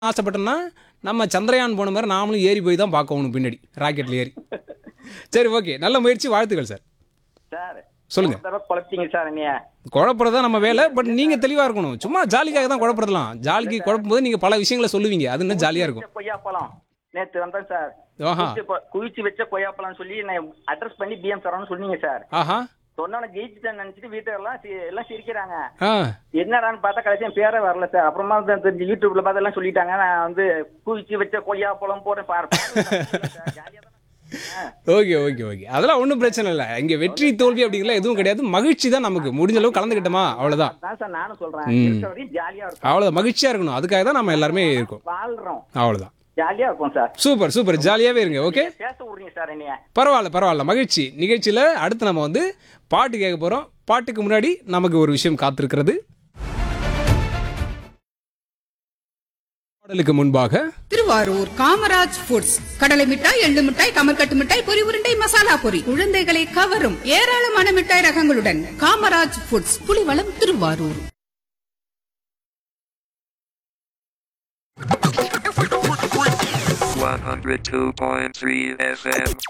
ஆசைப்பட்டோம்னா நம்ம சந்திரயான் போன மாதிரி நாமளும் ஏறி போய் தான் பார்க்கணும் பின்னாடி ராக்கெட்டில் ஏறி சரி ஓகே நல்ல முயற்சி வாழ்த்துக்கள் சார் சார் சொல்லுங்க. ஒரு தடவை குழப்பிட்டீங்க சார் என்னைய குழப்பறது தான் நம்ம வேலை பட் நீங்கள் தெளிவாக இருக்கணும் சும்மா ஜாலிக்காக தான் குழப்பறதுலாம் ஜாலிக்கு குழப்பும் போது நீங்கள் பல விஷயங்களை சொல்லுவீங்க அது இன்னும் ஜாலியாக இருக்கும் வச்ச கொய்யாப்பழம் நேத்து வந்தேன் சார் ஆஹா குவிச்சு கொ- குவிச்சு வச்ச கொய்யாப்பழம் சொல்லி நான் அட்ரஸ் பண்ணி பிஎம் தரோன்னு சொன்னீங்க சார் ஆஹா சொன்னோட ஜெயிச்சுட்டேன் நினைச்சிட்டு வீட்டுல எல்லாம் சி- எல்லாம் சிரிக்கிறாங்க ஆ என்னடான்னு பார்த்தா கடைசி என் பேரே வரல சார் அப்புறமா தான் தெரிஞ்சு யூடியூப்ல பார்த்து எல்லாம் சொல்லிட்டாங்க நான் வந்து குவிச்சு வச்ச கொய்யாப்பழம் போட்டு பாரு ஜாலியா ஓகே ஓகே ஓகே அதெல்லாம் ஒன்றும் பிரச்சனை இல்லை இங்கே வெற்றி தோல்வி அப்படிங்கலாம் எதுவும் கிடையாது மகிழ்ச்சி தான் நமக்கு முடிஞ்ச அளவு கலந்துக்கிட்டோமா அவ்வளோதான் தான் சார் நானும் சொல்றேன் ம். இருக்கிற வரையும் ஜாலியா இருக்கும் அவ்வளோதான் மகிழ்ச்சியாக இருக்கணும் அதுக்காக தான் நம்ம எல்லாருமே இருக்கோம் வாழ்றோம் அவ்வளோதான் ஜாலியா இருக்கும் சார் சூப்பர் சூப்பர் ஜாலியாகவே இருங்க ஓகே பேச விடுறீங்க சார் என்னைய பரவாயில்ல பரவாயில்ல மகிழ்ச்சி நிகழ்ச்சியில் அடுத்து நம்ம வந்து பாட்டு கேட்க போகிறோம் பாட்டுக்கு முன்னாடி நமக்கு ஒரு விஷயம் காத்திருக்கிறது பாடலுக்கு முன்பாக திருவாரூர் காமராஜ் ஃபுட்ஸ் கடலை மிட்டாய் எள்ளு மிட்டாய் கமர்கட்டு மிட்டாய் பொரி உருண்டை மசாலா பொரி குழந்தைகளை கவரும் ஏராளமான மிட்டாய் ரகங்களுடன் Kamaraj foods Pulivalam Tiruvarur One hundred two point three FM.